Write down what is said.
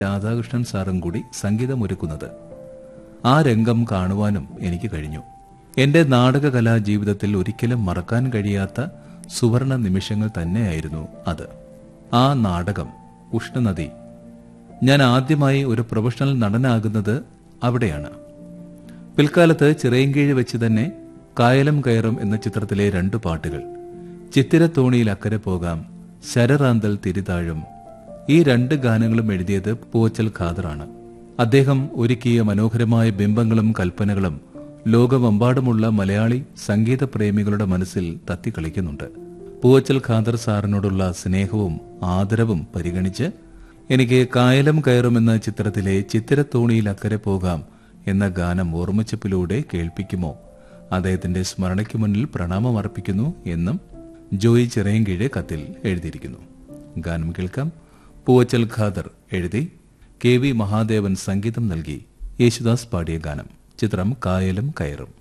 രാധാകൃഷ്ണൻ സാറും കൂടി സംഗീതമൊരുക്കുന്നത് ആ രംഗം കാണുവാനും എനിക്ക് കഴിഞ്ഞു എന്റെ നാടകകലാ ജീവിതത്തിൽ ഒരിക്കലും മറക്കാൻ കഴിയാത്ത സുവർണ നിമിഷങ്ങൾ തന്നെയായിരുന്നു അത് ആ നാടകം ഉഷ്ണനദി ഞാൻ ആദ്യമായി ഒരു പ്രൊഫഷണൽ നടനാകുന്നത് അവിടെയാണ് പിൽക്കാലത്ത് ചിറയൻകീഴ് വെച്ച് തന്നെ കായലം കയറും എന്ന ചിത്രത്തിലെ രണ്ടു പാട്ടുകൾ ചിത്തിരത്തോണിയിൽ അക്കരെ പോകാം ശരറാന്തൽ തിരിതാഴും ഈ രണ്ട് ഗാനങ്ങളും എഴുതിയത് പൂവച്ചൽ ഖാദറാണ് അദ്ദേഹം ഒരുക്കിയ മനോഹരമായ ബിംബങ്ങളും കൽപ്പനകളും ലോകമെമ്പാടുമുള്ള മലയാളി സംഗീത പ്രേമികളുടെ മനസ്സിൽ തത്തിക്കളിക്കുന്നുണ്ട് പൂവച്ചൽ ഖാദർ സാറിനോടുള്ള സ്നേഹവും ആദരവും പരിഗണിച്ച് എനിക്ക് കായലം കയറുമെന്ന ചിത്രത്തിലെ ചിത്തിരത്തോണിയിൽ അക്കരെ പോകാം എന്ന ഗാനം ഓർമ്മച്ചപ്പിലൂടെ കേൾപ്പിക്കുമോ അദ്ദേഹത്തിന്റെ സ്മരണയ്ക്ക് മുന്നിൽ പ്രണാമം അർപ്പിക്കുന്നു എന്നും ജോയി ചിറയൻകീഴ് കത്തിൽ എഴുതിയിരിക്കുന്നു ഗാനം കേൾക്കാം പൂവച്ചൽ ഖാദർ എഴുതി കെ വി മഹാദേവൻ സംഗീതം നൽകി യേശുദാസ് പാടിയ ഗാനം ചിത്രം കായലും കയറും